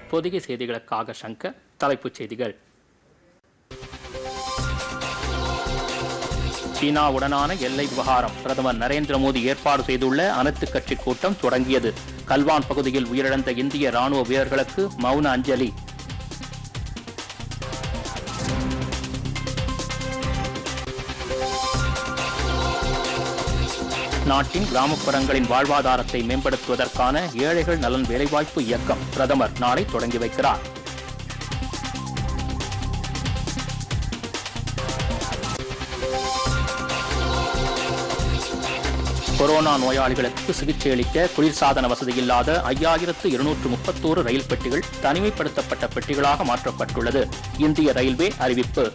பொதிகை செய்திகளுக்காக சங்கர் தலைப்புச் செய்திகள் சீனாவுடனான எல்லை விவகாரம் பிரதமர் நரேந்திர மோடி ஏற்பாடு செய்துள்ள அனைத்து கட்சி கூட்டம் தொடங்கியது கல்வான் பகுதியில் உயிரிழந்த இந்திய ராணுவ வீரர்களுக்கு மௌன அஞ்சலி நாட்டின் கிராமப்புறங்களின் வாழ்வாதாரத்தை மேம்படுத்துவதற்கான ஏழைகள் நலன் வேலைவாய்ப்பு இயக்கம் பிரதமர் நாளை தொடங்கி வைக்கிறார் கொரோனா நோயாளிகளுக்கு சிகிச்சை அளிக்க குளிர்சாதன வசதி இல்லாத ஐயாயிரத்து இருநூற்று முப்பத்தோரு ரயில் பெட்டிகள் தனிமைப்படுத்தப்பட்ட பெட்டிகளாக மாற்றப்பட்டுள்ளது இந்திய ரயில்வே அறிவிப்பு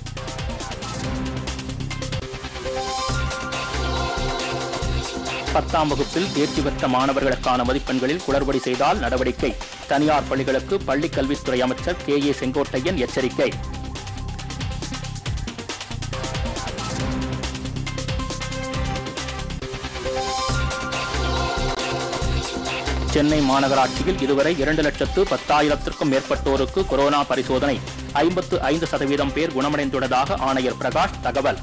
பத்தாம் வகுப்பில் தேர்ச்சி பெற்ற மாணவர்களுக்கான மதிப்பெண்களில் குளறுபடி செய்தால் நடவடிக்கை தனியார் பள்ளிகளுக்கு பள்ளிக் கல்வித்துறை அமைச்சர் கே ஏ செங்கோட்டையன் எச்சரிக்கை சென்னை மாநகராட்சியில் இதுவரை இரண்டு லட்சத்து பத்தாயிரத்திற்கும் மேற்பட்டோருக்கு கொரோனா பரிசோதனை ஐம்பத்து ஐந்து சதவீதம் பேர் குணமடைந்துள்ளதாக ஆணையர் பிரகாஷ் தகவல்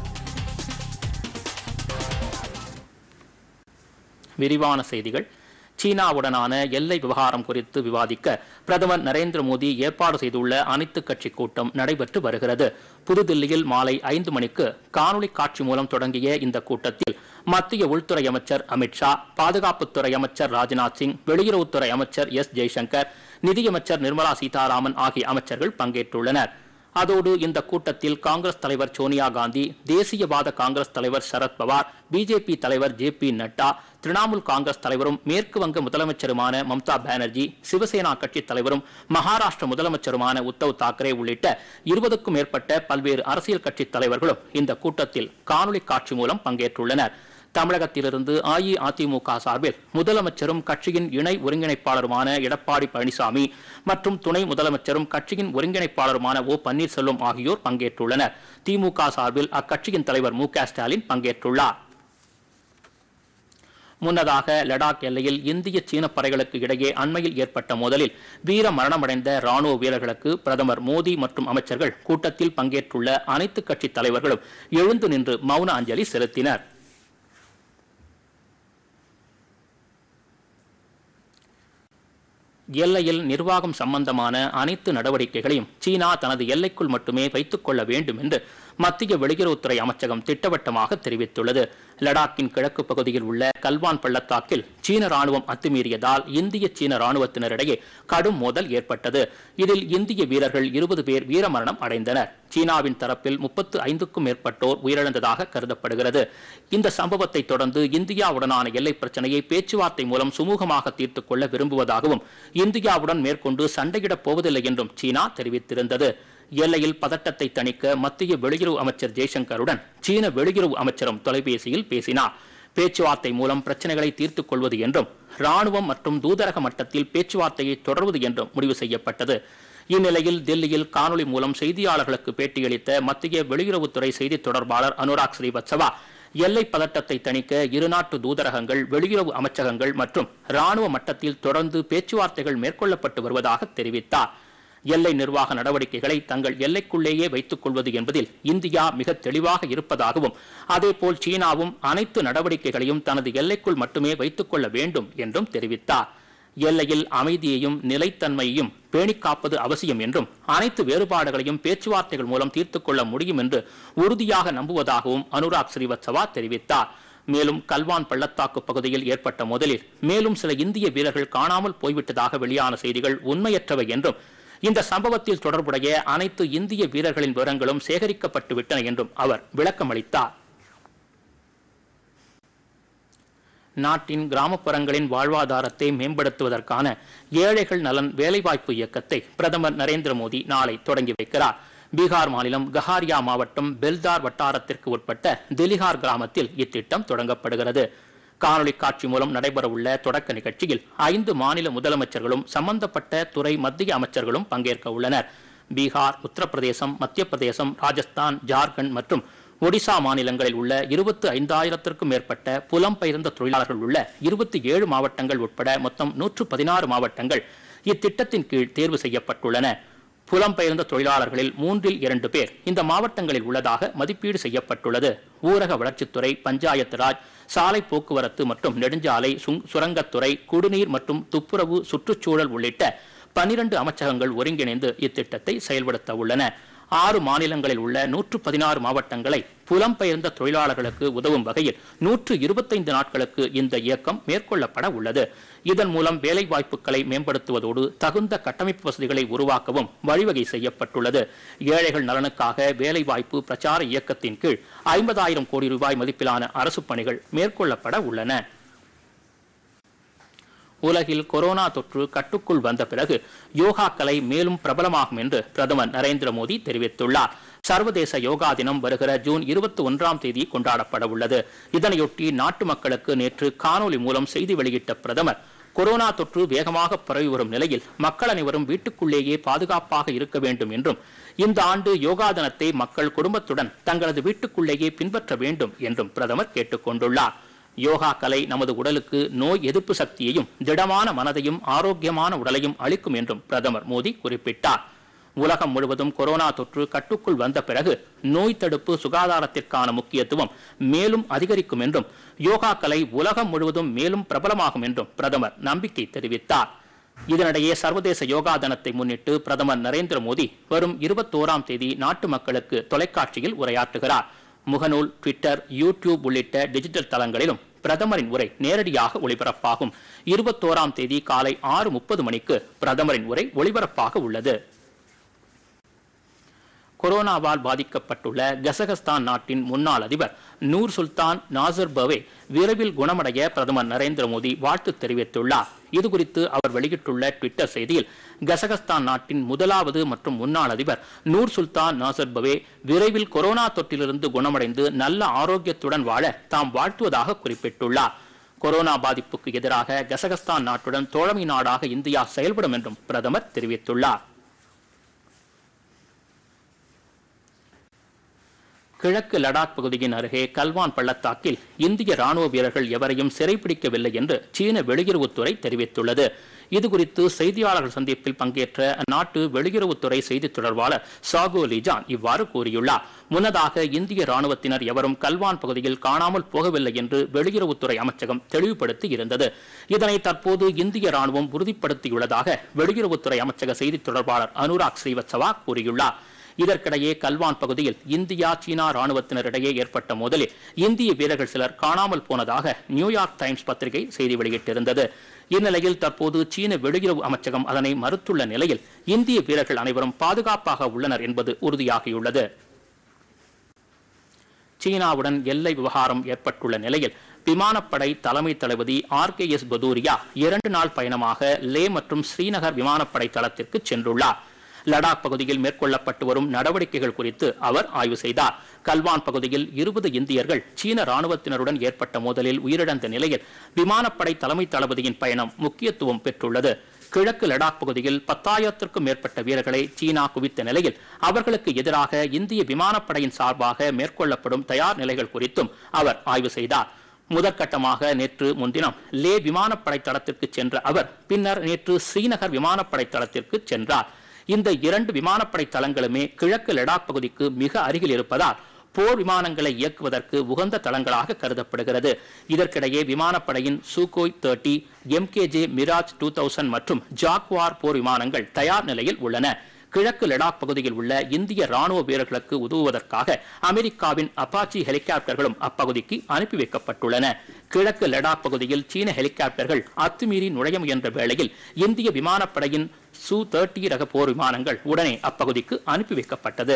விரிவான செய்திகள் சீனாவுடனான எல்லை விவகாரம் குறித்து விவாதிக்க பிரதமர் நரேந்திர மோடி ஏற்பாடு செய்துள்ள அனைத்து கட்சி கூட்டம் நடைபெற்று வருகிறது புதுதில்லியில் மாலை ஐந்து மணிக்கு காணொலி காட்சி மூலம் தொடங்கிய இந்த கூட்டத்தில் மத்திய உள்துறை அமைச்சர் அமித்ஷா பாதுகாப்புத்துறை அமைச்சர் ராஜ்நாத் சிங் வெளியுறவுத்துறை அமைச்சர் எஸ் ஜெய்சங்கர் நிதியமைச்சர் நிர்மலா சீதாராமன் ஆகிய அமைச்சர்கள் பங்கேற்றுள்ளனர் அதோடு இந்த கூட்டத்தில் காங்கிரஸ் தலைவர் சோனியா காந்தி தேசியவாத காங்கிரஸ் தலைவர் சரத் பவார் பிஜேபி தலைவர் ஜே பி நட்டா திரிணாமுல் காங்கிரஸ் தலைவரும் மேற்கு வங்க முதலமைச்சருமான மம்தா பானர்ஜி சிவசேனா கட்சி தலைவரும் மகாராஷ்டிர முதலமைச்சருமான உத்தவ் தாக்கரே உள்ளிட்ட இருபதுக்கும் மேற்பட்ட பல்வேறு அரசியல் கட்சி தலைவர்களும் இந்த கூட்டத்தில் காணொலி காட்சி மூலம் பங்கேற்றுள்ளனர் தமிழகத்திலிருந்து அஇஅதிமுக சார்பில் முதலமைச்சரும் கட்சியின் இணை ஒருங்கிணைப்பாளருமான எடப்பாடி பழனிசாமி மற்றும் துணை முதலமைச்சரும் கட்சியின் ஒருங்கிணைப்பாளருமான ஓ பன்னீர்செல்வம் ஆகியோர் பங்கேற்றுள்ளனர் திமுக சார்பில் அக்கட்சியின் தலைவர் மு க ஸ்டாலின் பங்கேற்றுள்ளார் முன்னதாக லடாக் எல்லையில் இந்திய சீன படைகளுக்கு இடையே அண்மையில் ஏற்பட்ட மோதலில் வீர மரணமடைந்த ராணுவ வீரர்களுக்கு பிரதமர் மோடி மற்றும் அமைச்சர்கள் கூட்டத்தில் பங்கேற்றுள்ள அனைத்து கட்சி தலைவர்களும் எழுந்து நின்று மௌன அஞ்சலி செலுத்தினர் எல்லையில் நிர்வாகம் சம்பந்தமான அனைத்து நடவடிக்கைகளையும் சீனா தனது எல்லைக்குள் மட்டுமே வைத்துக் கொள்ள வேண்டும் என்று மத்திய வெளியுறவுத்துறை அமைச்சகம் திட்டவட்டமாக தெரிவித்துள்ளது லடாக்கின் கிழக்கு பகுதியில் உள்ள கல்வான் பள்ளத்தாக்கில் சீன ராணுவம் அத்துமீறியதால் இந்திய சீன ராணுவத்தினரிடையே கடும் மோதல் ஏற்பட்டது இதில் இந்திய வீரர்கள் இருபது பேர் வீரமரணம் அடைந்தனர் சீனாவின் தரப்பில் முப்பத்து ஐந்துக்கும் மேற்பட்டோர் உயிரிழந்ததாக கருதப்படுகிறது இந்த சம்பவத்தை தொடர்ந்து இந்தியாவுடனான எல்லை பிரச்சனையை பேச்சுவார்த்தை மூலம் சுமூகமாக தீர்த்துக் கொள்ள விரும்புவதாகவும் இந்தியாவுடன் மேற்கொண்டு சண்டையிடப் போவதில்லை என்றும் சீனா தெரிவித்திருந்தது எல்லையில் பதட்டத்தை தணிக்க மத்திய வெளியுறவு அமைச்சர் ஜெய்சங்கருடன் சீன வெளியுறவு அமைச்சரும் தொலைபேசியில் பேசினார் பேச்சுவார்த்தை மூலம் பிரச்சனைகளை தீர்த்துக் கொள்வது என்றும் ராணுவம் மற்றும் தூதரக மட்டத்தில் பேச்சுவார்த்தையை தொடர்வது என்றும் முடிவு செய்யப்பட்டது இந்நிலையில் தில்லியில் காணொலி மூலம் செய்தியாளர்களுக்கு பேட்டியளித்த மத்திய வெளியுறவுத்துறை செய்தி தொடர்பாளர் அனுராக் ஸ்ரீவத்சவா எல்லை பதட்டத்தை தணிக்க இருநாட்டு தூதரகங்கள் வெளியுறவு அமைச்சகங்கள் மற்றும் ராணுவ மட்டத்தில் தொடர்ந்து பேச்சுவார்த்தைகள் மேற்கொள்ளப்பட்டு வருவதாக தெரிவித்தார் எல்லை நிர்வாக நடவடிக்கைகளை தங்கள் எல்லைக்குள்ளேயே வைத்துக் கொள்வது என்பதில் இந்தியா மிக தெளிவாக இருப்பதாகவும் அதேபோல் சீனாவும் அனைத்து நடவடிக்கைகளையும் தனது எல்லைக்குள் மட்டுமே வைத்துக் கொள்ள வேண்டும் என்றும் தெரிவித்தார் எல்லையில் அமைதியையும் நிலைத்தன்மையையும் பேணிக் காப்பது அவசியம் என்றும் அனைத்து வேறுபாடுகளையும் பேச்சுவார்த்தைகள் மூலம் தீர்த்துக் கொள்ள முடியும் என்று உறுதியாக நம்புவதாகவும் அனுராக் ஸ்ரீவத்சவா தெரிவித்தார் மேலும் கல்வான் பள்ளத்தாக்கு பகுதியில் ஏற்பட்ட முதலில் மேலும் சில இந்திய வீரர்கள் காணாமல் போய்விட்டதாக வெளியான செய்திகள் உண்மையற்றவை என்றும் இந்த சம்பவத்தில் தொடர்புடைய அனைத்து இந்திய வீரர்களின் விவரங்களும் சேகரிக்கப்பட்டு விட்டன என்றும் அவர் விளக்கமளித்தார் நாட்டின் கிராமப்புறங்களின் வாழ்வாதாரத்தை மேம்படுத்துவதற்கான ஏழைகள் நலன் வேலைவாய்ப்பு இயக்கத்தை பிரதமர் நரேந்திர மோடி நாளை தொடங்கி வைக்கிறார் பீகார் மாநிலம் கஹாரியா மாவட்டம் பெல்தார் வட்டாரத்திற்கு உட்பட்ட திலிகார் கிராமத்தில் இத்திட்டம் தொடங்கப்படுகிறது காணொலி காட்சி மூலம் நடைபெறவுள்ள தொடக்க நிகழ்ச்சியில் ஐந்து மாநில முதலமைச்சர்களும் சம்பந்தப்பட்ட துறை மத்திய அமைச்சர்களும் பங்கேற்க உள்ளனர் பீகார் உத்தரப்பிரதேசம் மத்திய பிரதேசம் ராஜஸ்தான் ஜார்க்கண்ட் மற்றும் ஒடிசா மாநிலங்களில் உள்ள இருபத்தி ஐந்தாயிரத்திற்கும் மேற்பட்ட புலம்பெயர்ந்த தொழிலாளர்கள் உள்ள இருபத்தி ஏழு மாவட்டங்கள் உட்பட மொத்தம் நூற்று பதினாறு மாவட்டங்கள் இத்திட்டத்தின் கீழ் தேர்வு செய்யப்பட்டுள்ளன புலம்பெயர்ந்த தொழிலாளர்களில் மூன்றில் இரண்டு பேர் இந்த மாவட்டங்களில் உள்ளதாக மதிப்பீடு செய்யப்பட்டுள்ளது ஊரக வளர்ச்சித்துறை பஞ்சாயத்து ராஜ் சாலை போக்குவரத்து மற்றும் நெடுஞ்சாலை சுங்- சுரங்கத்துறை குடிநீர் மற்றும் துப்புரவு சுற்றுச்சூழல் உள்ளிட்ட பனிரண்டு அமைச்சகங்கள் ஒருங்கிணைந்து இத்திட்டத்தை செயல்படுத்த உள்ளன ஆறு மாநிலங்களில் உள்ள நூற்று பதினாறு மாவட்டங்களை புலம்பெயர்ந்த தொழிலாளர்களுக்கு உதவும் வகையில் நூற்று இருபத்தைந்து நாட்களுக்கு இந்த இயக்கம் மேற்கொள்ளப்பட உள்ளது இதன் மூலம் வேலை வாய்ப்புகளை மேம்படுத்துவதோடு தகுந்த கட்டமைப்பு வசதிகளை உருவாக்கவும் வழிவகை செய்யப்பட்டுள்ளது ஏழைகள் நலனுக்காக வேலை வாய்ப்பு பிரச்சார இயக்கத்தின் கீழ் ஐம்பதாயிரம் கோடி ரூபாய் மதிப்பிலான அரசு பணிகள் மேற்கொள்ளப்பட உள்ளன உலகில் கொரோனா தொற்று கட்டுக்குள் வந்த பிறகு யோகா கலை மேலும் பிரபலமாகும் என்று பிரதமர் நரேந்திர மோடி தெரிவித்துள்ளார் சர்வதேச யோகா தினம் வருகிற ஜூன் இருபத்தி ஒன்றாம் தேதி கொண்டாடப்பட உள்ளது இதனையொட்டி நாட்டு மக்களுக்கு நேற்று காணொலி மூலம் செய்தி வெளியிட்ட பிரதமர் கொரோனா தொற்று வேகமாக பரவி வரும் நிலையில் மக்கள் அனைவரும் வீட்டுக்குள்ளேயே பாதுகாப்பாக இருக்க வேண்டும் என்றும் இந்த ஆண்டு யோகா தினத்தை மக்கள் குடும்பத்துடன் தங்களது வீட்டுக்குள்ளேயே பின்பற்ற வேண்டும் என்றும் பிரதமர் கேட்டுக் கொண்டுள்ளார் யோகா கலை நமது உடலுக்கு நோய் எதிர்ப்பு சக்தியையும் திடமான மனதையும் ஆரோக்கியமான உடலையும் அளிக்கும் என்றும் பிரதமர் மோடி குறிப்பிட்டார் உலகம் முழுவதும் கொரோனா தொற்று கட்டுக்குள் வந்த பிறகு நோய் தடுப்பு சுகாதாரத்திற்கான முக்கியத்துவம் மேலும் அதிகரிக்கும் என்றும் யோகா கலை உலகம் முழுவதும் மேலும் பிரபலமாகும் என்றும் பிரதமர் நம்பிக்கை தெரிவித்தார் இதனிடையே சர்வதேச யோகா தினத்தை முன்னிட்டு பிரதமர் நரேந்திர மோடி வரும் இருபத்தோராம் தேதி நாட்டு மக்களுக்கு தொலைக்காட்சியில் உரையாற்றுகிறார் முகநூல் ட்விட்டர் யூடியூப் உள்ளிட்ட டிஜிட்டல் தளங்களிலும் பிரதமரின் உரை நேரடியாக ஒளிபரப்பாகும் இருபத்தோராம் தேதி காலை ஆறு முப்பது மணிக்கு பிரதமரின் உரை ஒளிபரப்பாக உள்ளது கொரோனாவால் பாதிக்கப்பட்டுள்ள கசகஸ்தான் நாட்டின் முன்னாள் அதிபர் நூர் சுல்தான் நாசர்பவே விரைவில் குணமடைய பிரதமர் நரேந்திர மோடி வாழ்த்து தெரிவித்துள்ளார் இதுகுறித்து அவர் வெளியிட்டுள்ள ட்விட்டர் செய்தியில் கசகஸ்தான் நாட்டின் முதலாவது மற்றும் முன்னாள் அதிபர் நூர் சுல்தான் நாசர்பவே விரைவில் கொரோனா தொற்றிலிருந்து குணமடைந்து நல்ல ஆரோக்கியத்துடன் வாழ தாம் வாழ்த்துவதாக குறிப்பிட்டுள்ளார் கொரோனா பாதிப்புக்கு எதிராக கசகஸ்தான் நாட்டுடன் தோழமை நாடாக இந்தியா செயல்படும் என்றும் பிரதமர் தெரிவித்துள்ளார் கிழக்கு லடாக் பகுதியின் அருகே கல்வான் பள்ளத்தாக்கில் இந்திய ராணுவ வீரர்கள் எவரையும் சிறைப்பிடிக்கவில்லை என்று சீன வெளியுறவுத்துறை தெரிவித்துள்ளது இதுகுறித்து செய்தியாளர்கள் சந்திப்பில் பங்கேற்ற அந்நாட்டு வெளியுறவுத்துறை செய்தித் தொடர்பாளர் சாகோ லிஜான் இவ்வாறு கூறியுள்ளார் முன்னதாக இந்திய ராணுவத்தினர் எவரும் கல்வான் பகுதியில் காணாமல் போகவில்லை என்று வெளியுறவுத்துறை அமைச்சகம் தெளிவுபடுத்தி இருந்தது இதனை தற்போது இந்திய ராணுவம் உறுதிப்படுத்தியுள்ளதாக வெளியுறவுத்துறை அமைச்சக செய்தித் தொடர்பாளர் அனுராக் ஸ்ரீவத்சவா கூறியுள்ளார் இதற்கிடையே கல்வான் பகுதியில் இந்தியா சீனா ராணுவத்தினரிடையே ஏற்பட்ட மோதலில் இந்திய வீரர்கள் சிலர் காணாமல் போனதாக நியூயார்க் டைம்ஸ் பத்திரிகை செய்தி வெளியிட்டிருந்தது இந்நிலையில் தற்போது சீன வெளியுறவு அமைச்சகம் அதனை மறுத்துள்ள நிலையில் இந்திய வீரர்கள் அனைவரும் பாதுகாப்பாக உள்ளனர் என்பது உறுதியாகியுள்ளது சீனாவுடன் எல்லை விவகாரம் ஏற்பட்டுள்ள நிலையில் விமானப்படை தலைமை தளபதி ஆர் கே எஸ் பதூரியா இரண்டு நாள் பயணமாக லே மற்றும் ஸ்ரீநகர் விமானப்படை தளத்திற்கு சென்றுள்ளார் லடாக் பகுதியில் மேற்கொள்ளப்பட்டு வரும் நடவடிக்கைகள் குறித்து அவர் ஆய்வு செய்தார் கல்வான் பகுதியில் இருபது இந்தியர்கள் சீன ராணுவத்தினருடன் ஏற்பட்ட மோதலில் உயிரிழந்த நிலையில் விமானப்படை தலைமை தளபதியின் பயணம் முக்கியத்துவம் பெற்றுள்ளது கிழக்கு லடாக் பகுதியில் பத்தாயிரத்திற்கும் மேற்பட்ட வீரர்களை சீனா குவித்த நிலையில் அவர்களுக்கு எதிராக இந்திய விமானப்படையின் சார்பாக மேற்கொள்ளப்படும் தயார் நிலைகள் குறித்தும் அவர் ஆய்வு செய்தார் முதற்கட்டமாக நேற்று முன்தினம் லே விமானப்படை தளத்திற்கு சென்ற அவர் பின்னர் நேற்று ஸ்ரீநகர் விமானப்படை தளத்திற்கு சென்றார் இந்த இரண்டு விமானப்படை தளங்களுமே கிழக்கு லடாக் பகுதிக்கு மிக அருகில் இருப்பதால் போர் விமானங்களை இயக்குவதற்கு உகந்த தளங்களாக கருதப்படுகிறது இதற்கிடையே விமானப்படையின் சூகோய் தேர்ட்டி எம்கேஜே மிராஜ் டூ தௌசண்ட் மற்றும் ஜாக்வார் போர் விமானங்கள் தயார் நிலையில் உள்ளன கிழக்கு லடாக் பகுதியில் உள்ள இந்திய ராணுவ வீரர்களுக்கு உதவுவதற்காக அமெரிக்காவின் அப்பாச்சி ஹெலிகாப்டர்களும் அப்பகுதிக்கு அனுப்பி வைக்கப்பட்டுள்ளன கிழக்கு லடாக் பகுதியில் சீன ஹெலிகாப்டர்கள் அத்துமீறி நுழைய முயன்ற வேளையில் இந்திய விமானப்படையின் சு தேர்ட்டி ரக போர் விமானங்கள் உடனே அப்பகுதிக்கு அனுப்பி வைக்கப்பட்டது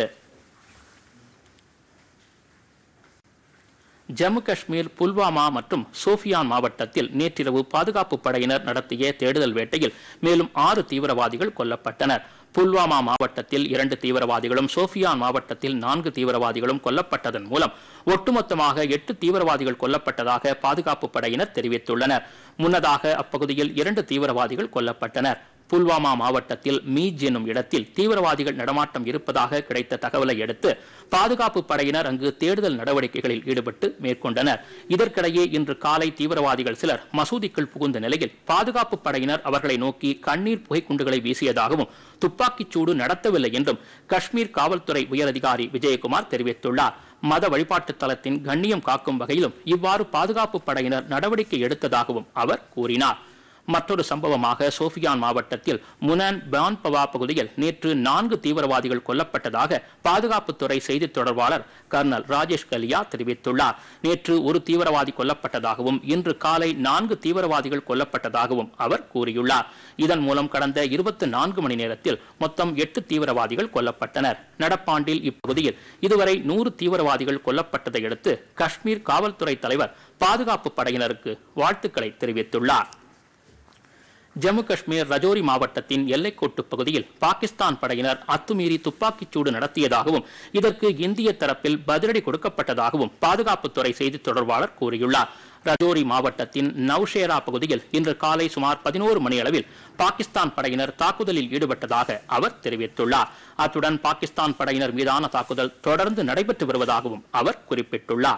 ஜம்மு காஷ்மீர் புல்வாமா மற்றும் சோஃபியான் மாவட்டத்தில் நேற்றிரவு பாதுகாப்பு படையினர் நடத்திய தேடுதல் வேட்டையில் மேலும் ஆறு தீவிரவாதிகள் கொல்லப்பட்டனர் புல்வாமா மாவட்டத்தில் இரண்டு தீவிரவாதிகளும் சோஃபியான் மாவட்டத்தில் நான்கு தீவிரவாதிகளும் கொல்லப்பட்டதன் மூலம் ஒட்டுமொத்தமாக எட்டு தீவிரவாதிகள் கொல்லப்பட்டதாக பாதுகாப்பு படையினர் தெரிவித்துள்ளனர் முன்னதாக அப்பகுதியில் இரண்டு தீவிரவாதிகள் கொல்லப்பட்டனர் புல்வாமா மாவட்டத்தில் மீஜ் என்னும் இடத்தில் தீவிரவாதிகள் நடமாட்டம் இருப்பதாக கிடைத்த தகவலை அடுத்து பாதுகாப்பு படையினர் அங்கு தேடுதல் நடவடிக்கைகளில் ஈடுபட்டு மேற்கொண்டனர் இதற்கிடையே இன்று காலை தீவிரவாதிகள் சிலர் மசூதிக்குள் புகுந்த நிலையில் பாதுகாப்பு படையினர் அவர்களை நோக்கி கண்ணீர் புகைக்குண்டுகளை வீசியதாகவும் துப்பாக்கிச் சூடு நடத்தவில்லை என்றும் காஷ்மீர் காவல்துறை உயரதிகாரி விஜயகுமார் தெரிவித்துள்ளார் மத வழிபாட்டு தலத்தின் கண்ணியம் காக்கும் வகையிலும் இவ்வாறு பாதுகாப்பு படையினர் நடவடிக்கை எடுத்ததாகவும் அவர் கூறினார் மற்றொரு சம்பவமாக சோஃபியான் மாவட்டத்தில் முனான் பான்பவா பகுதியில் நேற்று நான்கு தீவிரவாதிகள் கொல்லப்பட்டதாக பாதுகாப்புத்துறை செய்தித் தொடர்பாளர் கர்னல் ராஜேஷ் கலியா தெரிவித்துள்ளார் நேற்று ஒரு தீவிரவாதி கொல்லப்பட்டதாகவும் இன்று காலை நான்கு தீவிரவாதிகள் கொல்லப்பட்டதாகவும் அவர் கூறியுள்ளார் இதன் மூலம் கடந்த இருபத்தி நான்கு மணி நேரத்தில் மொத்தம் எட்டு தீவிரவாதிகள் கொல்லப்பட்டனர் நடப்பாண்டில் இப்பகுதியில் இதுவரை நூறு தீவிரவாதிகள் கொல்லப்பட்டதை அடுத்து காஷ்மீர் காவல்துறை தலைவர் பாதுகாப்பு படையினருக்கு வாழ்த்துக்களை தெரிவித்துள்ளார் ஜம்மு காஷ்மீர் ரஜோரி மாவட்டத்தின் எல்லைக்கோட்டு பகுதியில் பாகிஸ்தான் படையினர் அத்துமீறி துப்பாக்கிச் சூடு நடத்தியதாகவும் இதற்கு இந்திய தரப்பில் பதிலடி கொடுக்கப்பட்டதாகவும் பாதுகாப்புத்துறை செய்தித் தொடர்பாளர் கூறியுள்ளார் ரஜோரி மாவட்டத்தின் நவ்ஷேரா பகுதியில் இன்று காலை சுமார் பதினோரு மணி அளவில் பாகிஸ்தான் படையினர் தாக்குதலில் ஈடுபட்டதாக அவர் தெரிவித்துள்ளார் அத்துடன் பாகிஸ்தான் படையினர் மீதான தாக்குதல் தொடர்ந்து நடைபெற்று வருவதாகவும் அவர் குறிப்பிட்டுள்ளார்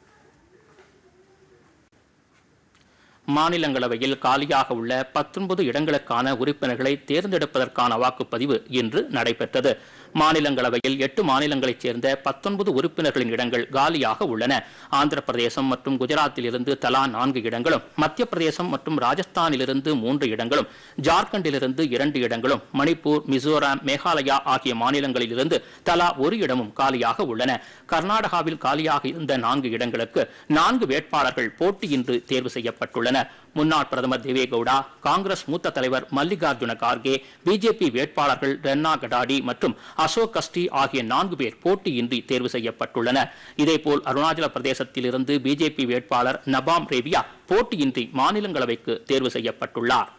மாநிலங்களவையில் காலியாக உள்ள பத்தொன்பது இடங்களுக்கான உறுப்பினர்களை தேர்ந்தெடுப்பதற்கான வாக்குப்பதிவு இன்று நடைபெற்றது மாநிலங்களவையில் எட்டு மாநிலங்களைச் சேர்ந்த பத்தொன்பது உறுப்பினர்களின் இடங்கள் காலியாக உள்ளன ஆந்திர பிரதேசம் மற்றும் குஜராத்தில் இருந்து தலா நான்கு இடங்களும் மத்திய பிரதேசம் மற்றும் ராஜஸ்தானிலிருந்து மூன்று இடங்களும் ஜார்க்கண்டிலிருந்து இரண்டு இடங்களும் மணிப்பூர் மிசோராம் மேகாலயா ஆகிய மாநிலங்களிலிருந்து தலா ஒரு இடமும் காலியாக உள்ளன கர்நாடகாவில் காலியாக இருந்த நான்கு இடங்களுக்கு நான்கு வேட்பாளர்கள் போட்டியின்றி தேர்வு செய்யப்பட்டுள்ளனர் முன்னாள் பிரதமர் தேவேகவுடா காங்கிரஸ் மூத்த தலைவர் மல்லிகார்ஜுன கார்கே பிஜேபி வேட்பாளர்கள் ரென்னா கடாடி மற்றும் அசோக் கஸ்டி ஆகிய நான்கு பேர் போட்டியின்றி தேர்வு செய்யப்பட்டுள்ளனர் இதேபோல் அருணாச்சல பிரதேசத்தில் இருந்து பிஜேபி வேட்பாளர் நபாம் ரேபியா போட்டியின்றி மாநிலங்களவைக்கு தேர்வு செய்யப்பட்டுள்ளார்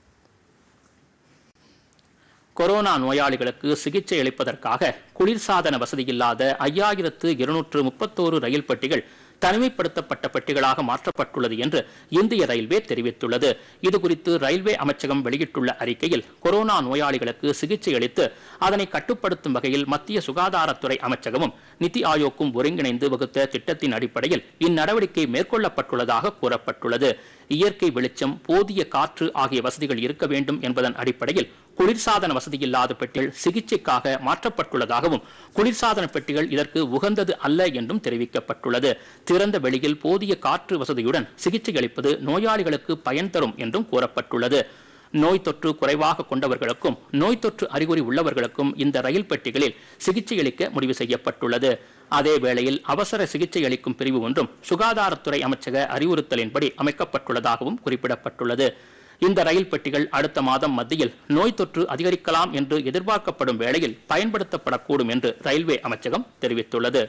கொரோனா நோயாளிகளுக்கு சிகிச்சை அளிப்பதற்காக குளிர்சாதன வசதியில்லாத ஐயாயிரத்து இருநூற்று முப்பத்தோரு ரயில் பெட்டிகள் தனிமைப்படுத்தப்பட்ட பெட்டிகளாக மாற்றப்பட்டுள்ளது என்று இந்திய ரயில்வே தெரிவித்துள்ளது இதுகுறித்து ரயில்வே அமைச்சகம் வெளியிட்டுள்ள அறிக்கையில் கொரோனா நோயாளிகளுக்கு சிகிச்சை அளித்து அதனை கட்டுப்படுத்தும் வகையில் மத்திய சுகாதாரத்துறை அமைச்சகமும் நிதி ஆயோக்கும் ஒருங்கிணைந்து வகுத்த திட்டத்தின் அடிப்படையில் இந்நடவடிக்கை மேற்கொள்ளப்பட்டுள்ளதாக கூறப்பட்டுள்ளது இயற்கை வெளிச்சம் போதிய காற்று ஆகிய வசதிகள் இருக்க வேண்டும் என்பதன் அடிப்படையில் குளிர்சாதன வசதியில்லாத பெட்டிகள் சிகிச்சைக்காக மாற்றப்பட்டுள்ளதாகவும் குளிர்சாதன பெட்டிகள் இதற்கு உகந்தது அல்ல என்றும் தெரிவிக்கப்பட்டுள்ளது திறந்த வெளியில் போதிய காற்று வசதியுடன் சிகிச்சை அளிப்பது நோயாளிகளுக்கு பயன் தரும் என்றும் கூறப்பட்டுள்ளது நோய் தொற்று குறைவாக கொண்டவர்களுக்கும் நோய் தொற்று அறிகுறி உள்ளவர்களுக்கும் இந்த ரயில் பெட்டிகளில் சிகிச்சை அளிக்க முடிவு செய்யப்பட்டுள்ளது அதே வேளையில் அவசர சிகிச்சை அளிக்கும் பிரிவு ஒன்றும் சுகாதாரத்துறை அமைச்சக அறிவுறுத்தலின்படி அமைக்கப்பட்டுள்ளதாகவும் குறிப்பிடப்பட்டுள்ளது இந்த ரயில் பெட்டிகள் அடுத்த மாதம் மத்தியில் நோய் தொற்று அதிகரிக்கலாம் என்று எதிர்பார்க்கப்படும் வேளையில் பயன்படுத்தப்படக்கூடும் என்று ரயில்வே அமைச்சகம் தெரிவித்துள்ளது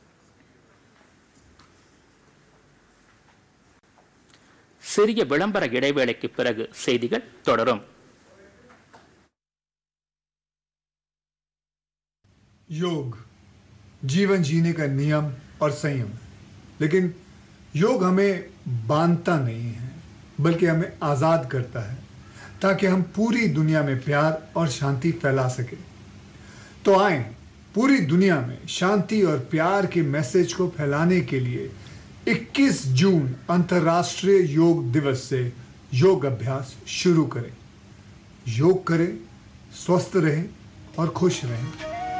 சிறிய விளம்பர இடைவேளைக்கு பிறகு செய்திகள் தொடரும் योग जीवन जीने का नियम और संयम लेकिन योग हमें बांधता नहीं है बल्कि हमें आज़ाद करता है ताकि हम पूरी दुनिया में प्यार और शांति फैला सके तो आए पूरी दुनिया में शांति और प्यार के मैसेज को फैलाने के लिए 21 जून अंतर्राष्ट्रीय योग दिवस से योग अभ्यास शुरू करें योग करें स्वस्थ रहें और खुश रहें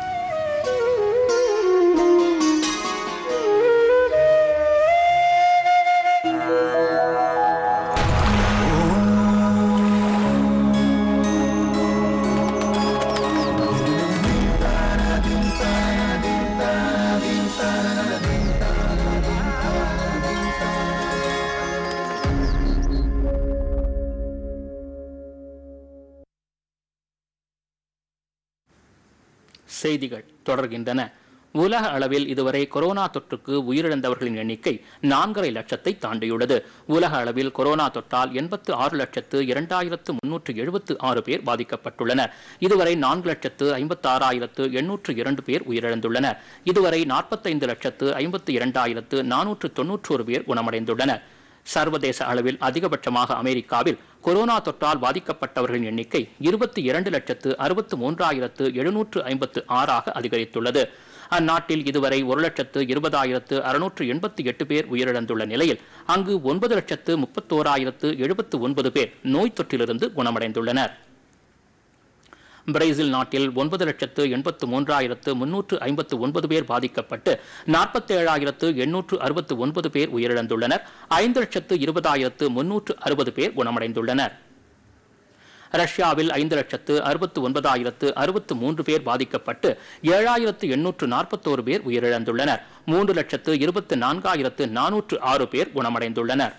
செய்திகள் தொடர்கின்றன உலக அளவில் இதுவரை கொரோனா தொற்றுக்கு உயிரிழந்தவர்களின் எண்ணிக்கை நான்கரை லட்சத்தை தாண்டியுள்ளது உலக அளவில் கொரோனா தொற்றால் எண்பத்து ஆறு லட்சத்து இரண்டாயிரத்து முன்னூற்று எழுபத்து ஆறு பேர் பாதிக்கப்பட்டுள்ளனர் இதுவரை நான்கு லட்சத்து ஐம்பத்தி ஆறாயிரத்து எண்ணூற்று இரண்டு பேர் உயிரிழந்துள்ளனர் இதுவரை நாற்பத்தைந்து லட்சத்து ஐம்பத்தி இரண்டாயிரத்து நானூற்று தொன்னூற்றோரு பேர் குணமடைந்துள்ளனர் சர்வதேச அளவில் அதிகபட்சமாக அமெரிக்காவில் கொரோனா தொற்றால் பாதிக்கப்பட்டவர்களின் எண்ணிக்கை இருபத்தி இரண்டு லட்சத்து அறுபத்து மூன்றாயிரத்து எழுநூற்று ஐம்பத்து ஆறாக அதிகரித்துள்ளது அந்நாட்டில் இதுவரை ஒரு லட்சத்து இருபதாயிரத்து அறுநூற்று எண்பத்தி எட்டு பேர் உயிரிழந்துள்ள நிலையில் அங்கு ஒன்பது லட்சத்து முப்பத்தோராயிரத்து எழுபத்து ஒன்பது பேர் நோய் தொற்றிலிருந்து குணமடைந்துள்ளனர் பிரேசில் நாட்டில் ஒன்பது லட்சத்து எண்பத்து மூன்றாயிரத்து முன்னூற்று ஐம்பத்து ஒன்பது பேர் பாதிக்கப்பட்டு நாற்பத்தேழாயிரத்து எண்ணூற்று அறுபத்து ஒன்பது பேர் உயிரிழந்துள்ளனர் ஐந்து லட்சத்து இருபதாயிரத்து முன்னூற்று அறுபது பேர் குணமடைந்துள்ளனர் ரஷ்யாவில் ஐந்து லட்சத்து அறுபத்து ஒன்பதாயிரத்து அறுபத்து மூன்று பேர் பாதிக்கப்பட்டு ஏழாயிரத்து எண்ணூற்று நாற்பத்தோரு பேர் உயிரிழந்துள்ளனர் மூன்று லட்சத்து இருபத்து நான்காயிரத்து நானூற்று ஆறு பேர் குணமடைந்துள்ளனர்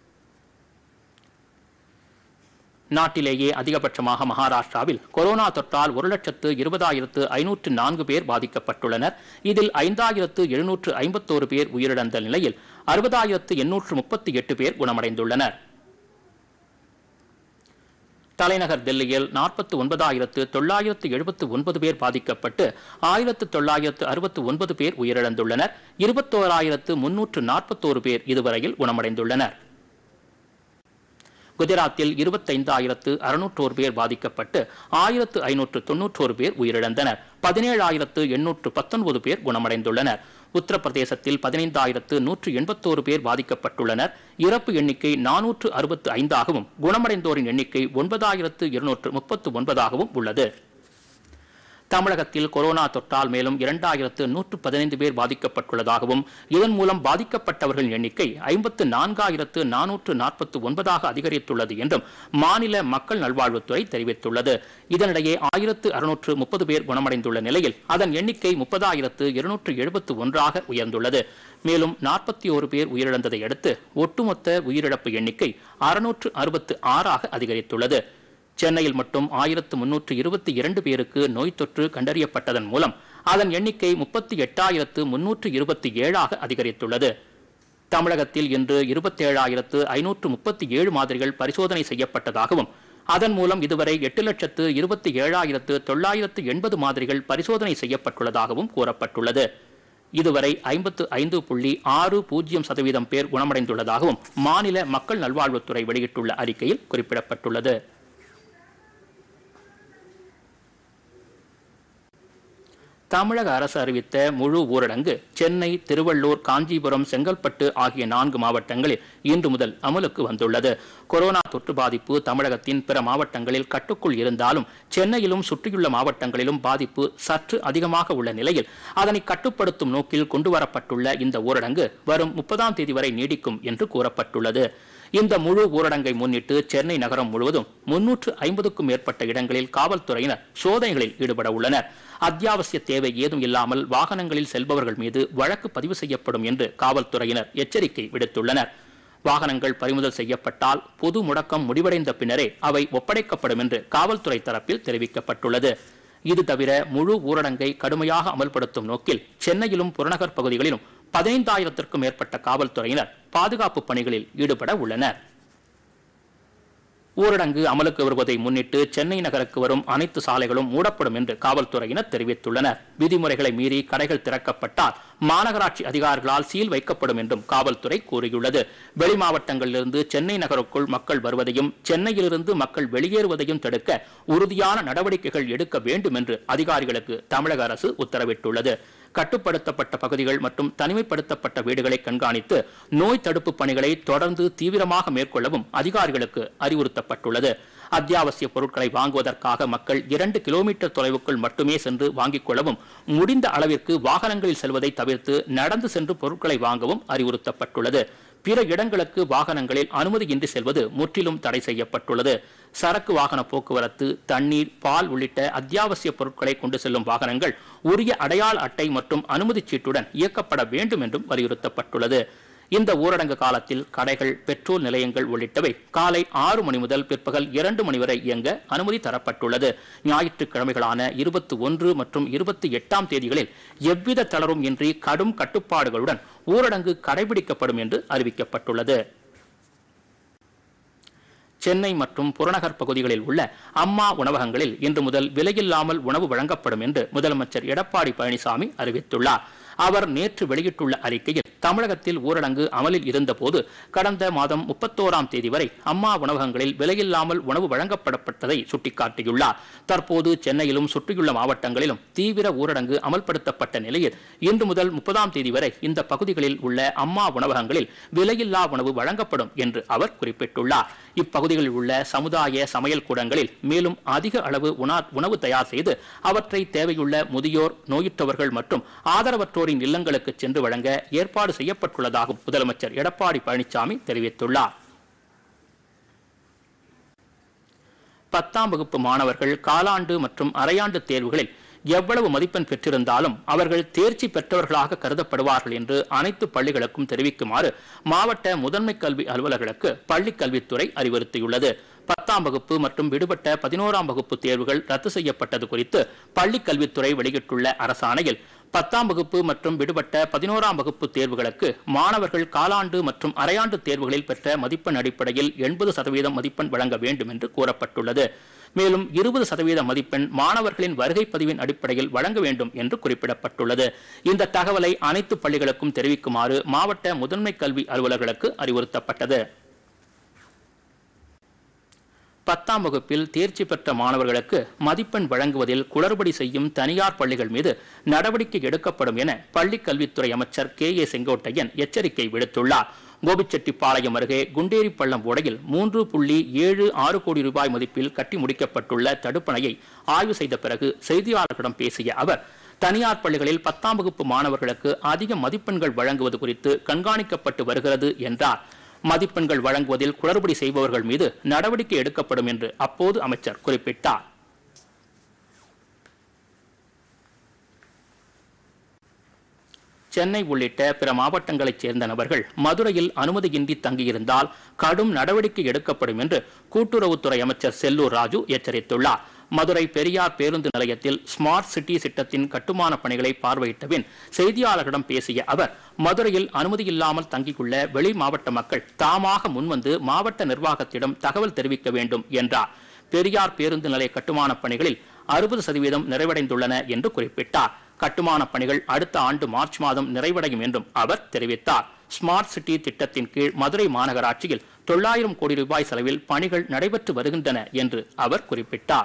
நாட்டிலேயே அதிகபட்சமாக மகாராஷ்டிராவில் கொரோனா தொற்றால் ஒரு லட்சத்து இருபதாயிரத்து ஐநூற்று நான்கு பேர் பாதிக்கப்பட்டுள்ளனர் இதில் ஐந்தாயிரத்து எழுநூற்று ஐம்பத்தோரு பேர் உயிரிழந்த நிலையில் அறுபதாயிரத்து எண்ணூற்று முப்பத்தி எட்டு பேர் குணமடைந்துள்ளனர் தலைநகர் டெல்லியில் நாற்பத்தி ஒன்பதாயிரத்து தொள்ளாயிரத்து எழுபத்து ஒன்பது பேர் பாதிக்கப்பட்டு ஆயிரத்து தொள்ளாயிரத்து அறுபத்து ஒன்பது பேர் உயிரிழந்துள்ளனர் இருபத்தோராயிரத்து முன்னூற்று நாற்பத்தோரு பேர் இதுவரையில் குணமடைந்துள்ளனர் குஜராத்தில் இருபத்தைந்தாயிரத்து அறுநூற்றோரு பேர் பாதிக்கப்பட்டு ஆயிரத்து ஐநூற்று தொன்னூற்றோரு பேர் உயிரிழந்தனர் பதினேழாயிரத்து எண்ணூற்று பத்தொன்பது பேர் குணமடைந்துள்ளனர் உத்தரப்பிரதேசத்தில் பதினைந்தாயிரத்து நூற்று எண்பத்தோரு பேர் பாதிக்கப்பட்டுள்ளனர் இறப்பு எண்ணிக்கை நானூற்று அறுபத்து ஐந்தாகவும் குணமடைந்தோரின் எண்ணிக்கை ஒன்பதாயிரத்து இருநூற்று முப்பத்து ஒன்பதாகவும் உள்ளது தமிழகத்தில் கொரோனா தொற்றால் மேலும் இரண்டாயிரத்து நூற்று பதினைந்து பேர் பாதிக்கப்பட்டுள்ளதாகவும் இதன் மூலம் பாதிக்கப்பட்டவர்களின் எண்ணிக்கை ஐம்பத்து நான்காயிரத்து நானூற்று நாற்பத்து ஒன்பதாக அதிகரித்துள்ளது என்றும் மாநில மக்கள் நல்வாழ்வுத்துறை தெரிவித்துள்ளது இதனிடையே ஆயிரத்து அறுநூற்று முப்பது பேர் குணமடைந்துள்ள நிலையில் அதன் எண்ணிக்கை முப்பதாயிரத்து இருநூற்று எழுபத்து ஒன்றாக உயர்ந்துள்ளது மேலும் நாற்பத்தி ஓரு பேர் உயிரிழந்ததை அடுத்து ஒட்டுமொத்த உயிரிழப்பு எண்ணிக்கை அறுநூற்று அறுபத்து ஆறாக அதிகரித்துள்ளது சென்னையில் மட்டும் ஆயிரத்து முன்னூற்று இருபத்தி இரண்டு பேருக்கு நோய் தொற்று கண்டறியப்பட்டதன் மூலம் அதன் எண்ணிக்கை முப்பத்தி எட்டாயிரத்து முன்னூற்று இருபத்தி ஏழாக அதிகரித்துள்ளது தமிழகத்தில் இன்று இருபத்தேழாயிரத்து ஐநூற்று முப்பத்தி ஏழு மாதிரிகள் பரிசோதனை செய்யப்பட்டதாகவும் அதன் மூலம் இதுவரை எட்டு லட்சத்து இருபத்தி ஏழாயிரத்து தொள்ளாயிரத்து எண்பது மாதிரிகள் பரிசோதனை செய்யப்பட்டுள்ளதாகவும் கூறப்பட்டுள்ளது இதுவரை ஐம்பத்து ஐந்து புள்ளி ஆறு பூஜ்ஜியம் சதவீதம் பேர் குணமடைந்துள்ளதாகவும் மாநில மக்கள் நல்வாழ்வுத்துறை வெளியிட்டுள்ள அறிக்கையில் குறிப்பிடப்பட்டுள்ளது தமிழக அரசு அறிவித்த முழு ஊரடங்கு சென்னை திருவள்ளூர் காஞ்சிபுரம் செங்கல்பட்டு ஆகிய நான்கு மாவட்டங்களில் இன்று முதல் அமலுக்கு வந்துள்ளது கொரோனா தொற்று பாதிப்பு தமிழகத்தின் பிற மாவட்டங்களில் கட்டுக்குள் இருந்தாலும் சென்னையிலும் சுற்றியுள்ள மாவட்டங்களிலும் பாதிப்பு சற்று அதிகமாக உள்ள நிலையில் அதனை கட்டுப்படுத்தும் நோக்கில் கொண்டுவரப்பட்டுள்ள இந்த ஊரடங்கு வரும் முப்பதாம் தேதி வரை நீடிக்கும் என்று கூறப்பட்டுள்ளது இந்த முழு ஊரடங்கை முன்னிட்டு சென்னை நகரம் முழுவதும் முன்னூற்று ஐம்பதுக்கும் மேற்பட்ட இடங்களில் காவல்துறையினர் சோதனைகளில் ஈடுபட உள்ளனர் அத்தியாவசிய தேவை ஏதும் இல்லாமல் வாகனங்களில் செல்பவர்கள் மீது வழக்கு பதிவு செய்யப்படும் என்று காவல்துறையினர் எச்சரிக்கை விடுத்துள்ளனர் வாகனங்கள் பறிமுதல் செய்யப்பட்டால் பொது முடக்கம் முடிவடைந்த பின்னரே அவை ஒப்படைக்கப்படும் என்று காவல்துறை தரப்பில் தெரிவிக்கப்பட்டுள்ளது இது தவிர முழு ஊரடங்கை கடுமையாக அமல்படுத்தும் நோக்கில் சென்னையிலும் புறநகர் பகுதிகளிலும் பதினைந்தாயிரத்திற்கும் மேற்பட்ட காவல்துறையினர் பாதுகாப்பு பணிகளில் ஈடுபட உள்ளனர் ஊரடங்கு அமலுக்கு வருவதை முன்னிட்டு சென்னை நகருக்கு வரும் அனைத்து சாலைகளும் மூடப்படும் என்று காவல்துறையினர் தெரிவித்துள்ளனர் விதிமுறைகளை மீறி கடைகள் திறக்கப்பட்டால் மாநகராட்சி அதிகாரிகளால் சீல் வைக்கப்படும் என்றும் காவல்துறை கூறியுள்ளது வெளி மாவட்டங்களிலிருந்து சென்னை நகருக்குள் மக்கள் வருவதையும் சென்னையிலிருந்து மக்கள் வெளியேறுவதையும் தடுக்க உறுதியான நடவடிக்கைகள் எடுக்க வேண்டும் என்று அதிகாரிகளுக்கு தமிழக அரசு உத்தரவிட்டுள்ளது கட்டுப்படுத்தப்பட்ட பகுதிகள் மற்றும் தனிமைப்படுத்தப்பட்ட வீடுகளை கண்காணித்து நோய் தடுப்பு பணிகளை தொடர்ந்து தீவிரமாக மேற்கொள்ளவும் அதிகாரிகளுக்கு அறிவுறுத்தப்பட்டுள்ளது அத்தியாவசிய பொருட்களை வாங்குவதற்காக மக்கள் இரண்டு கிலோமீட்டர் தொலைவுக்குள் மட்டுமே சென்று வாங்கிக் கொள்ளவும் முடிந்த அளவிற்கு வாகனங்களில் செல்வதை தவிர்த்து நடந்து சென்று பொருட்களை வாங்கவும் அறிவுறுத்தப்பட்டுள்ளது பிற இடங்களுக்கு வாகனங்களில் அனுமதியின்றி செல்வது முற்றிலும் தடை செய்யப்பட்டுள்ளது சரக்கு வாகன போக்குவரத்து தண்ணீர் பால் உள்ளிட்ட அத்தியாவசிய பொருட்களை கொண்டு செல்லும் வாகனங்கள் உரிய அடையாள அட்டை மற்றும் அனுமதிச் சீட்டுடன் இயக்கப்பட வேண்டும் என்றும் வலியுறுத்தப்பட்டுள்ளது இந்த ஊரடங்கு காலத்தில் கடைகள் பெட்ரோல் நிலையங்கள் உள்ளிட்டவை காலை ஆறு மணி முதல் பிற்பகல் இரண்டு மணி வரை இயங்க அனுமதி தரப்பட்டுள்ளது ஞாயிற்றுக்கிழமைகளான இருபத்தி ஒன்று மற்றும் இருபத்தி எட்டாம் தேதிகளில் எவ்வித தளரும் இன்றி கடும் கட்டுப்பாடுகளுடன் ஊரடங்கு கடைபிடிக்கப்படும் என்று அறிவிக்கப்பட்டுள்ளது சென்னை மற்றும் புறநகர் பகுதிகளில் உள்ள அம்மா உணவகங்களில் இன்று முதல் விலையில்லாமல் உணவு வழங்கப்படும் என்று முதலமைச்சர் எடப்பாடி பழனிசாமி அறிவித்துள்ளார் அவர் நேற்று வெளியிட்டுள்ள அறிக்கையில் தமிழகத்தில் ஊரடங்கு அமலில் இருந்தபோது கடந்த மாதம் முப்பத்தோராம் தேதி வரை அம்மா உணவகங்களில் விலையில்லாமல் உணவு வழங்கப்படப்பட்டதை சுட்டிக்காட்டியுள்ளார் தற்போது சென்னையிலும் சுற்றியுள்ள மாவட்டங்களிலும் தீவிர ஊரடங்கு அமல்படுத்தப்பட்ட நிலையில் இன்று முதல் முப்பதாம் தேதி வரை இந்த பகுதிகளில் உள்ள அம்மா உணவகங்களில் விலையில்லா உணவு வழங்கப்படும் என்று அவர் குறிப்பிட்டுள்ளார் இப்பகுதிகளில் உள்ள சமுதாய சமையல் கூடங்களில் மேலும் அதிக அளவு உணா- உணவு தயார் செய்து அவற்றை தேவையுள்ள முதியோர் நோயுற்றவர்கள் மற்றும் ஆதரவற்றோரின் இல்லங்களுக்கு சென்று வழங்க ஏற்பாடு செய்யப்பட்டுள்ளதாகவும் முதலமைச்சர் எடப்பாடி பழனிசாமி தெரிவித்துள்ளார் பத்தாம் வகுப்பு மாணவர்கள் காலாண்டு மற்றும் அரையாண்டு தேர்வுகளில் எவ்வளவு மதிப்பெண் பெற்றிருந்தாலும் அவர்கள் தேர்ச்சி பெற்றவர்களாக கருதப்படுவார்கள் என்று அனைத்து பள்ளிகளுக்கும் தெரிவிக்குமாறு மாவட்ட முதன்மை கல்வி அலுவலர்களுக்கு பள்ளிக் கல்வித்துறை அறிவுறுத்தியுள்ளது பத்தாம் வகுப்பு மற்றும் விடுபட்ட பதினோராம் வகுப்பு தேர்வுகள் ரத்து செய்யப்பட்டது குறித்து பள்ளிக் கல்வித்துறை வெளியிட்டுள்ள அரசாணையில் பத்தாம் வகுப்பு மற்றும் விடுபட்ட பதினோராம் வகுப்பு தேர்வுகளுக்கு மாணவர்கள் காலாண்டு மற்றும் அரையாண்டு தேர்வுகளில் பெற்ற மதிப்பெண் அடிப்படையில் எண்பது சதவீதம் மதிப்பெண் வழங்க வேண்டும் என்று கூறப்பட்டுள்ளது மேலும் இருபது சதவீத மதிப்பெண் மாணவர்களின் வருகை பதிவின் அடிப்படையில் வழங்க வேண்டும் என்று குறிப்பிடப்பட்டுள்ளது இந்த தகவலை அனைத்து பள்ளிகளுக்கும் தெரிவிக்குமாறு மாவட்ட முதன்மை கல்வி அலுவலர்களுக்கு அறிவுறுத்தப்பட்டது பத்தாம் வகுப்பில் தேர்ச்சி பெற்ற மாணவர்களுக்கு மதிப்பெண் வழங்குவதில் குளறுபடி செய்யும் தனியார் பள்ளிகள் மீது நடவடிக்கை எடுக்கப்படும் என பள்ளிக் கல்வித்துறை அமைச்சர் கே ஏ செங்கோட்டையன் எச்சரிக்கை விடுத்துள்ளார் கோபிச்செட்டிப்பாளையம் அருகே குண்டேரிப்பள்ளம் ஓடையில் மூன்று புள்ளி ஏழு ஆறு கோடி ரூபாய் மதிப்பில் கட்டி முடிக்கப்பட்டுள்ள தடுப்பணையை ஆய்வு செய்த பிறகு செய்தியாளர்களிடம் பேசிய அவர் தனியார் பள்ளிகளில் பத்தாம் வகுப்பு மாணவர்களுக்கு அதிக மதிப்பெண்கள் வழங்குவது குறித்து கண்காணிக்கப்பட்டு வருகிறது என்றார் மதிப்பெண்கள் வழங்குவதில் குளறுபடி செய்பவர்கள் மீது நடவடிக்கை எடுக்கப்படும் என்று அப்போது அமைச்சர் குறிப்பிட்டார் சென்னை உள்ளிட்ட பிற மாவட்டங்களைச் சேர்ந்த நபர்கள் மதுரையில் அனுமதியின்றி தங்கியிருந்தால் கடும் நடவடிக்கை எடுக்கப்படும் என்று கூட்டுறவுத்துறை அமைச்சர் செல்லூர் ராஜு எச்சரித்துள்ளார் மதுரை பெரியார் பேருந்து நிலையத்தில் ஸ்மார்ட் சிட்டி திட்டத்தின் கட்டுமான பணிகளை பார்வையிட்ட பின் செய்தியாளர்களிடம் பேசிய அவர் மதுரையில் அனுமதியில்லாமல் தங்கியுள்ள வெளி மாவட்ட மக்கள் தாமாக முன்வந்து மாவட்ட நிர்வாகத்திடம் தகவல் தெரிவிக்க வேண்டும் என்றார் பெரியார் பேருந்து நிலைய கட்டுமான பணிகளில் அறுபது சதவீதம் நிறைவடைந்துள்ளன என்று குறிப்பிட்டார் கட்டுமான பணிகள் அடுத்த ஆண்டு மார்ச் மாதம் நிறைவடையும் என்றும் அவர் தெரிவித்தார் ஸ்மார்ட் சிட்டி திட்டத்தின் கீழ் மதுரை மாநகராட்சியில் தொள்ளாயிரம் கோடி ரூபாய் செலவில் பணிகள் நடைபெற்று வருகின்றன என்று அவர் குறிப்பிட்டார்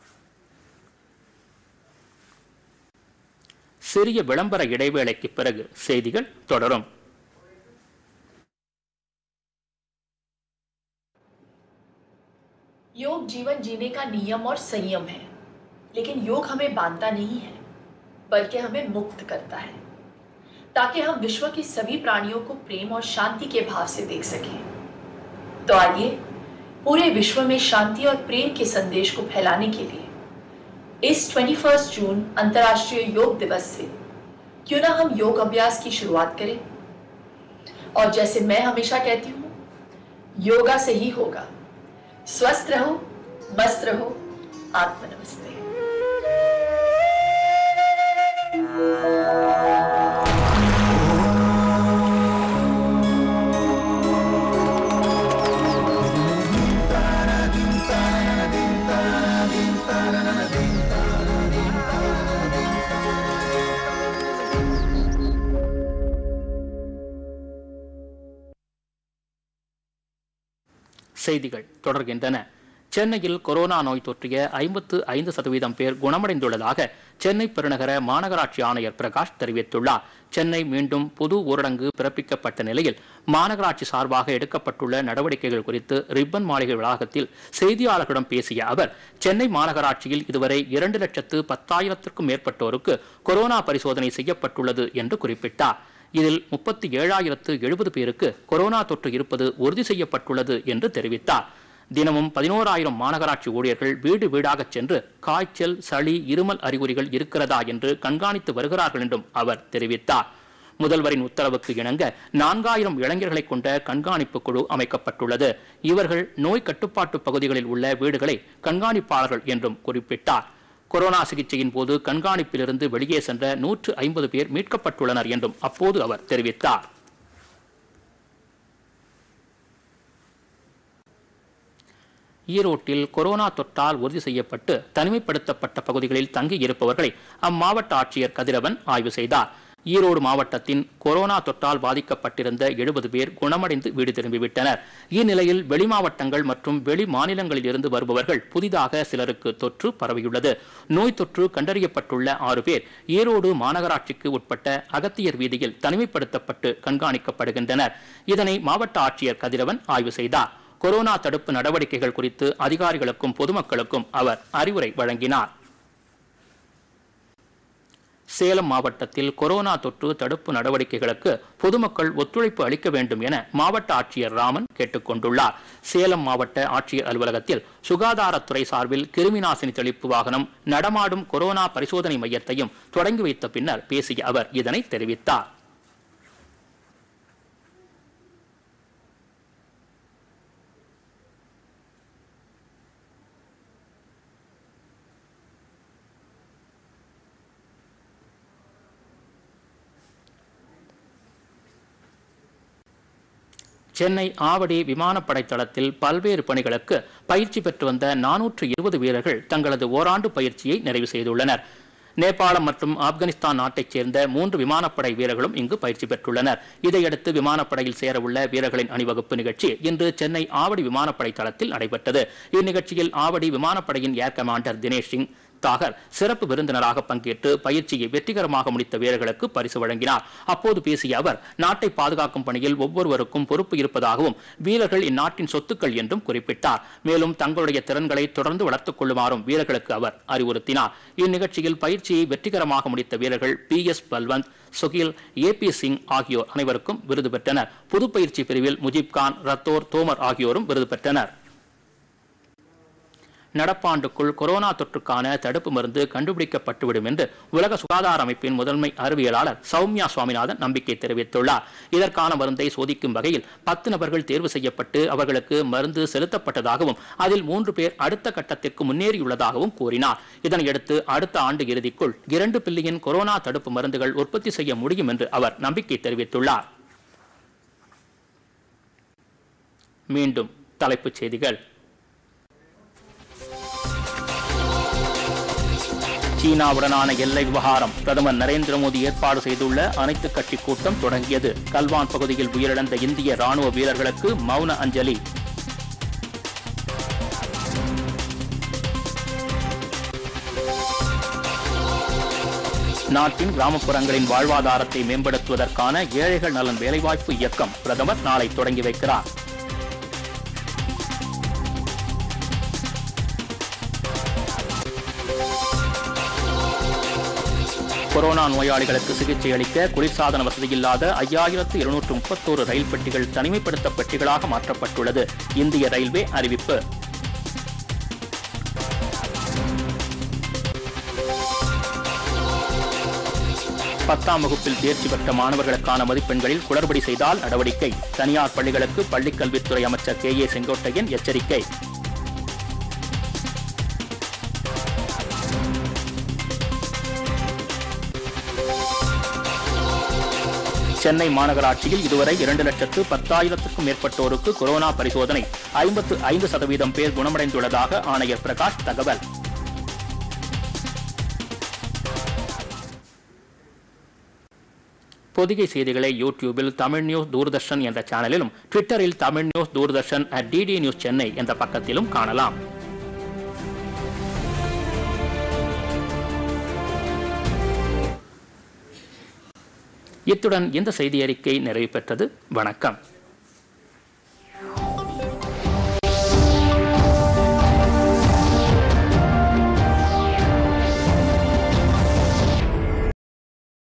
சிறிய விளம்பர இடைவேளைக்கு பிறகு செய்திகள் தொடரும் योग जीवन जीने का नियम और संयम है लेकिन योग हमें बांधता नहीं है बल्कि हमें मुक्त करता है ताकि हम विश्व के सभी प्राणियों को प्रेम और शांति के भाव से देख सकें तो आइए पूरे विश्व में शांति और प्रेम के संदेश को फैलाने के लिए इस 21 जून अंतर्राष्ट्रीय योग दिवस से क्यों ना हम योग अभ्यास की शुरुआत करें और जैसे मैं हमेशा कहती हूँ योगा से ही होगा स्वस्थ रहो मस्त रहो आत्म नमस्ते செய்திகள் தொடர்கின்றன சென்னையில் கொரோனா நோய் தொற்றிய ஐம்பத்து ஐந்து சதவீதம் பேர் குணமடைந்துள்ளதாக சென்னை பெருநகர மாநகராட்சி ஆணையர் பிரகாஷ் தெரிவித்துள்ளார் சென்னை மீண்டும் பொது ஊரடங்கு பிறப்பிக்கப்பட்ட நிலையில் மாநகராட்சி சார்பாக எடுக்கப்பட்டுள்ள நடவடிக்கைகள் குறித்து ரிப்பன் மாளிகை வளாகத்தில் செய்தியாளர்களிடம் பேசிய அவர் சென்னை மாநகராட்சியில் இதுவரை இரண்டு லட்சத்து பத்தாயிரத்திற்கும் மேற்பட்டோருக்கு கொரோனா பரிசோதனை செய்யப்பட்டுள்ளது என்று குறிப்பிட்டார் இதில் முப்பத்தி ஏழாயிரத்து எழுபது பேருக்கு கொரோனா தொற்று இருப்பது உறுதி செய்யப்பட்டுள்ளது என்று தெரிவித்தார் தினமும் பதினோராயிரம் மாநகராட்சி ஊழியர்கள் வீடு வீடாகச் சென்று காய்ச்சல் சளி இருமல் அறிகுறிகள் இருக்கிறதா என்று கண்காணித்து வருகிறார்கள் என்றும் அவர் தெரிவித்தார் முதல்வரின் உத்தரவுக்கு இணங்க நான்காயிரம் இளைஞர்களை கொண்ட கண்காணிப்பு குழு அமைக்கப்பட்டுள்ளது இவர்கள் நோய் கட்டுப்பாட்டு பகுதிகளில் உள்ள வீடுகளை கண்காணிப்பாளர்கள் என்றும் குறிப்பிட்டார் கொரோனா சிகிச்சையின் போது கண்காணிப்பிலிருந்து வெளியே சென்ற நூற்று ஐம்பது பேர் மீட்கப்பட்டுள்ளனர் என்றும் அப்போது அவர் தெரிவித்தார் ஈரோட்டில் கொரோனா தொற்றால் உறுதி செய்யப்பட்டு தனிமைப்படுத்தப்பட்ட பகுதிகளில் தங்கி இருப்பவர்களை அம்மாவட்ட ஆட்சியர் கதிரவன் ஆய்வு செய்தார் ஈரோடு மாவட்டத்தின் கொரோனா தொற்றால் பாதிக்கப்பட்டிருந்த எழுபது பேர் குணமடைந்து வீடு திரும்பிவிட்டனர் இந்நிலையில் வெளி மாவட்டங்கள் மற்றும் வெளி மாநிலங்களில் இருந்து வருபவர்கள் புதிதாக சிலருக்கு தொற்று பரவியுள்ளது நோய் தொற்று கண்டறியப்பட்டுள்ள ஆறு பேர் ஈரோடு மாநகராட்சிக்கு உட்பட்ட அகத்தியர் வீதியில் தனிமைப்படுத்தப்பட்டு கண்காணிக்கப்படுகின்றனர் இதனை மாவட்ட ஆட்சியர் கதிரவன் ஆய்வு செய்தார் கொரோனா தடுப்பு நடவடிக்கைகள் குறித்து அதிகாரிகளுக்கும் பொதுமக்களுக்கும் அவர் அறிவுரை வழங்கினார் சேலம் மாவட்டத்தில் கொரோனா தொற்று தடுப்பு நடவடிக்கைகளுக்கு பொதுமக்கள் ஒத்துழைப்பு அளிக்க வேண்டும் என மாவட்ட ஆட்சியர் ராமன் கேட்டுக் கொண்டுள்ளார் சேலம் மாவட்ட ஆட்சியர் அலுவலகத்தில் சுகாதாரத்துறை சார்பில் கிருமிநாசினி தெளிப்பு வாகனம் நடமாடும் கொரோனா பரிசோதனை மையத்தையும் தொடங்கி வைத்த பின்னர் பேசிய அவர் இதனை தெரிவித்தார் சென்னை ஆவடி விமானப்படை தளத்தில் பல்வேறு பணிகளுக்கு பயிற்சி பெற்று வந்த நானூற்று இருபது வீரர்கள் தங்களது ஓராண்டு பயிற்சியை நிறைவு செய்துள்ளனர் நேபாளம் மற்றும் ஆப்கானிஸ்தான் நாட்டைச் சேர்ந்த மூன்று விமானப்படை வீரர்களும் இங்கு பயிற்சி பெற்றுள்ளனர் இதையடுத்து விமானப்படையில் சேரவுள்ள வீரர்களின் அணிவகுப்பு நிகழ்ச்சி இன்று சென்னை ஆவடி விமானப்படை தளத்தில் நடைபெற்றது இந்நிகழ்ச்சியில் ஆவடி விமானப்படையின் ஏர் கமாண்டர் தினேஷ் சிங் தாகர் சிறப்பு விருந்தினராக பங்கேற்று பயிற்சியை வெற்றிகரமாக முடித்த வீரர்களுக்கு பரிசு வழங்கினார் அப்போது பேசிய அவர் நாட்டை பாதுகாக்கும் பணியில் ஒவ்வொருவருக்கும் பொறுப்பு இருப்பதாகவும் வீரர்கள் இந்நாட்டின் சொத்துக்கள் என்றும் குறிப்பிட்டார் மேலும் தங்களுடைய திறன்களை தொடர்ந்து வளர்த்துக் கொள்ளுமாறும் வீரர்களுக்கு அவர் அறிவுறுத்தினார் இந்நிகழ்ச்சியில் பயிற்சியை வெற்றிகரமாக முடித்த வீரர்கள் B S Balwant Sukhil A B Singh ஆகியோர் அனைவருக்கும் விருது பெற்றனர் புது பயிற்சி பிரிவில் முஜிப் கான் ரத்தோர் தோமர் ஆகியோரும் விருது பெற்றனர் நடப்பாண்டுக்குள் கொரோனா தொற்றுக்கான தடுப்பு மருந்து கண்டுபிடிக்கப்பட்டுவிடும் என்று உலக சுகாதார அமைப்பின் முதன்மை அறிவியலாளர் சௌமியா சுவாமிநாதன் நம்பிக்கை தெரிவித்துள்ளார் இதற்கான மருந்தை சோதிக்கும் வகையில் பத்து நபர்கள் தேர்வு செய்யப்பட்டு அவர்களுக்கு மருந்து செலுத்தப்பட்டதாகவும் அதில் மூன்று பேர் அடுத்த கட்டத்திற்கு முன்னேறியுள்ளதாகவும் கூறினார் இதனையடுத்து அடுத்த ஆண்டு இறுதிக்குள் இரண்டு பில்லியன் கொரோனா தடுப்பு மருந்துகள் உற்பத்தி செய்ய முடியும் என்று அவர் நம்பிக்கை தெரிவித்துள்ளார் மீண்டும் தலைப்புச் செய்திகள் சீனாவுடனான எல்லை விவகாரம் பிரதமர் நரேந்திர மோடி ஏற்பாடு செய்துள்ள அனைத்து கட்சி கூட்டம் தொடங்கியது கல்வான் பகுதியில் உயிரிழந்த இந்திய ராணுவ வீரர்களுக்கு மௌன அஞ்சலி நாட்டின் கிராமப்புறங்களின் வாழ்வாதாரத்தை மேம்படுத்துவதற்கான ஏழைகள் நலன் வேலைவாய்ப்பு இயக்கம் பிரதமர் நாளை தொடங்கி வைக்கிறார் கொரோனா நோயாளிகளுக்கு சிகிச்சை அளிக்க குளிர்சாதன வசதி இல்லாத ஐயாயிரத்து இருநூற்று முப்பத்தோரு ரயில் பெட்டிகள் தனிமைப்படுத்த பெட்டிகளாக மாற்றப்பட்டுள்ளது இந்திய ரயில்வே அறிவிப்பு பத்தாம் வகுப்பில் தேர்ச்சி பெற்ற மாணவர்களுக்கான மதிப்பெண்களில் குளறுபடி செய்தால் நடவடிக்கை தனியார் பள்ளிகளுக்கு பள்ளிக்கல்வித்துறை அமைச்சர் கே ஏ செங்கோட்டையன் எச்சரிக்கை சென்னை மாநகராட்சியில் இதுவரை இரண்டு லட்சத்து பத்தாயிரத்துக்கும் மேற்பட்டோருக்கு கொரோனா பரிசோதனை ஐம்பத்து ஐந்து சதவீதம் பேர் குணமடைந்துள்ளதாக ஆணையர் பிரகாஷ் தகவல் பொதிகை செய்திகளை யூடியூபில் தமிழ் நியூஸ் தூர்தர்ஷன் என்ற சேனலிலும் ட்விட்டரில் Tamil news Doordarshan at DD news Chennai என்ற பக்கத்திலும் காணலாம் இத்துடன் இந்த செய்தி அறிக்கை நிறைவு பெற்றது வணக்கம்